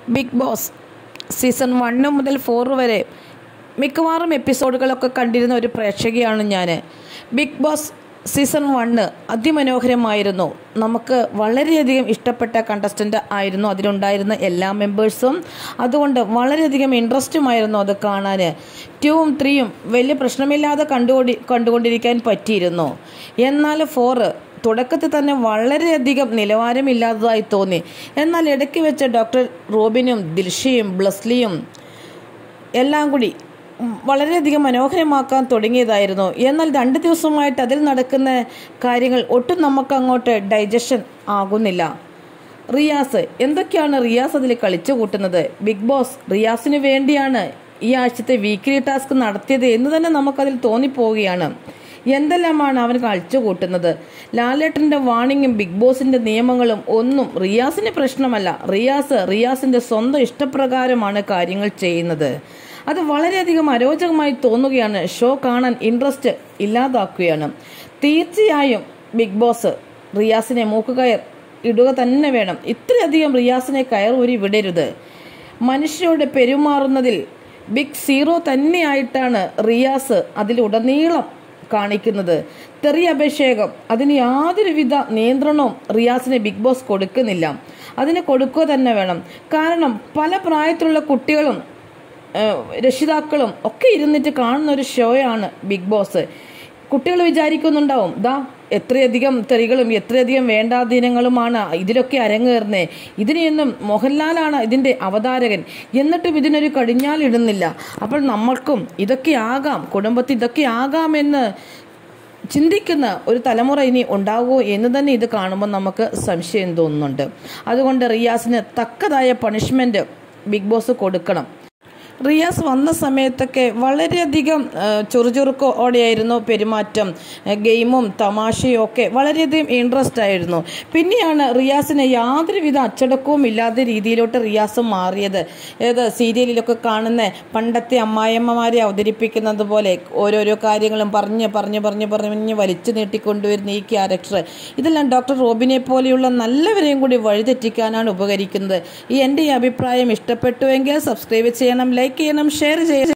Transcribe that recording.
big Boss season one മുതൽ four വരെ മിക്കവാറും എപ്പിസോഡുകളൊക്കെ കണ്ടിരുന്ന ഒരു പ്രേക്ഷകയാണ് ഞാൻ ബിഗ് ബോസ് സീസൺ വണ്ണ് അതിമനോഹരമായിരുന്നു നമുക്ക് വളരെയധികം ഇഷ്ടപ്പെട്ട കണ്ടസ്റ്റൻ്റ് ആയിരുന്നു അതിലുണ്ടായിരുന്ന എല്ലാ മെമ്പേഴ്സും അതുകൊണ്ട് വളരെയധികം ഇൻട്രസ്റ്റുമായിരുന്നു അത് കാണാൻ ടൂവും ത്രീയും വലിയ പ്രശ്നമില്ലാതെ കണ്ടുകൊണ്ടി കണ്ടുകൊണ്ടിരിക്കാൻ പറ്റിയിരുന്നു എന്നാൽ ഫോറ് തുടക്കത്തിൽ തന്നെ വളരെയധികം നിലവാരമില്ലാത്തതായി തോന്നി എന്നാൽ ഇടയ്ക്ക് വെച്ച് ഡോക്ടർ റോബിനും ദിൽഷയും ബ്ലസ്ലിയും എല്ലാം കൂടി വളരെയധികം മനോഹരമാക്കാൻ തുടങ്ങിയതായിരുന്നു എന്നാൽ രണ്ട് ദിവസമായിട്ട് അതിൽ നടക്കുന്ന കാര്യങ്ങൾ ഒട്ടും നമുക്ക് അങ്ങോട്ട് ഡൈജഷൻ ആകുന്നില്ല റിയാസ് എന്തൊക്കെയാണ് റിയാസ് അതിൽ കളിച്ചു കൂട്ടുന്നത് ബിഗ് ബോസ് റിയാസിന് വേണ്ടിയാണ് ഈ ആഴ്ചത്തെ വീക്ക്ലി ടാസ്ക് നടത്തിയത് എന്ന് തന്നെ നമുക്കതിൽ തോന്നിപ്പോവുകയാണ് എന്തെല്ലാമാണ് അവൻ കളിച്ചു കൂട്ടുന്നത് ലാലേട്ടന്റെ വാണിങ്ങും ബിഗ് ബോസിന്റെ നിയമങ്ങളും ഒന്നും റിയാസിന് പ്രശ്നമല്ല റിയാസ് റിയാസിന്റെ സ്വന്തം ഇഷ്ടപ്രകാരമാണ് കാര്യങ്ങൾ ചെയ്യുന്നത് അത് വളരെയധികം അരോചകമായി തോന്നുകയാണ് ഷോ കാണാൻ ഇൻട്രസ്റ്റ് ഇല്ലാതാക്കുകയാണ് തീർച്ചയായും ബിഗ് ബോസ് റിയാസിനെ മൂക്കുകയർ ഇടുക തന്നെ വേണം ഇത്രയധികം റിയാസിനെ കയർ ഊരി വിടരുത് മനുഷ്യരോട് പെരുമാറുന്നതിൽ ബിഗ് സീറോ തന്നെയായിട്ടാണ് റിയാസ് അതിലുടനീളം കാണിക്കുന്നത് തെറി അഭിഷേകം അതിന് യാതൊരുവിധ നിയന്ത്രണവും റിയാസിന് ബിഗ് ബോസ് കൊടുക്കുന്നില്ല അതിന് കൊടുക്കുക തന്നെ വേണം കാരണം പല പ്രായത്തിലുള്ള കുട്ടികളും രക്ഷിതാക്കളും ഒക്കെ ഇരുന്നിട്ട് കാണുന്ന ഒരു ഷോയാണ് ബിഗ് ബോസ് കുട്ടികൾ വിചാരിക്കുന്നുണ്ടാവും ദാ എത്രയധികം തെറികളും എത്രയധികം വേണ്ടാധീനങ്ങളുമാണ് ഇതിലൊക്കെ അരങ്ങേറുന്നത് ഇതിനെയൊന്നും മോഹൻലാലാണ് ഇതിൻ്റെ അവതാരകൻ എന്നിട്ടും ഇതിനൊരു കടിഞ്ഞാലിടുന്നില്ല അപ്പോൾ നമ്മൾക്കും ഇതൊക്കെ ആകാം കുടുംബത്തിൽ ഇതൊക്കെ ആകാമെന്ന് ചിന്തിക്കുന്ന ഒരു തലമുറ ഇനി ഉണ്ടാകുമോ എന്ന് തന്നെ ഇത് കാണുമ്പോൾ നമുക്ക് സംശയം തോന്നുന്നുണ്ട് അതുകൊണ്ട് റിയാസിന് തക്കതായ പണിഷ്മെൻറ്റ് ബിഗ് ബോസ് കൊടുക്കണം റിയാസ് വന്ന സമയത്തൊക്കെ വളരെയധികം ചുറുചുറുക്കോടെയായിരുന്നു പെരുമാറ്റം ഗെയിമും തമാശയും ഒക്കെ വളരെയധികം ഇൻട്രസ്റ്റ് ആയിരുന്നു പിന്നെയാണ് റിയാസിന് യാതൊരുവിധ അച്ചടക്കവും ഇല്ലാത്ത രീതിയിലോട്ട് റിയാസ് മാറിയത് ഏത് സീരിയലിലൊക്കെ കാണുന്ന പണ്ടത്തെ അമ്മായിയമ്മമാരെ അവതരിപ്പിക്കുന്നത് പോലെ ഓരോരോ കാര്യങ്ങളും പറഞ്ഞ് പറഞ്ഞ് പറഞ്ഞ് പറഞ്ഞ് വലിച്ചു നീട്ടിക്കൊണ്ടുവരുന്ന ഈ ക്യാരക്ടർ ഇതെല്ലാം ഡോക്ടർ റോബിനെ പോലെയുള്ള നല്ലവരെയും കൂടി വഴിതെറ്റിക്കാനാണ് ഉപകരിക്കുന്നത് ഈ എൻ്റെ ഈ അഭിപ്രായം ഇഷ്ടപ്പെട്ടുവെങ്കിൽ സബ്സ്ക്രൈബ് ചെയ്യണം ലൈക്ക് ചെയ്യണം ഷെയർ ചെയ്യണം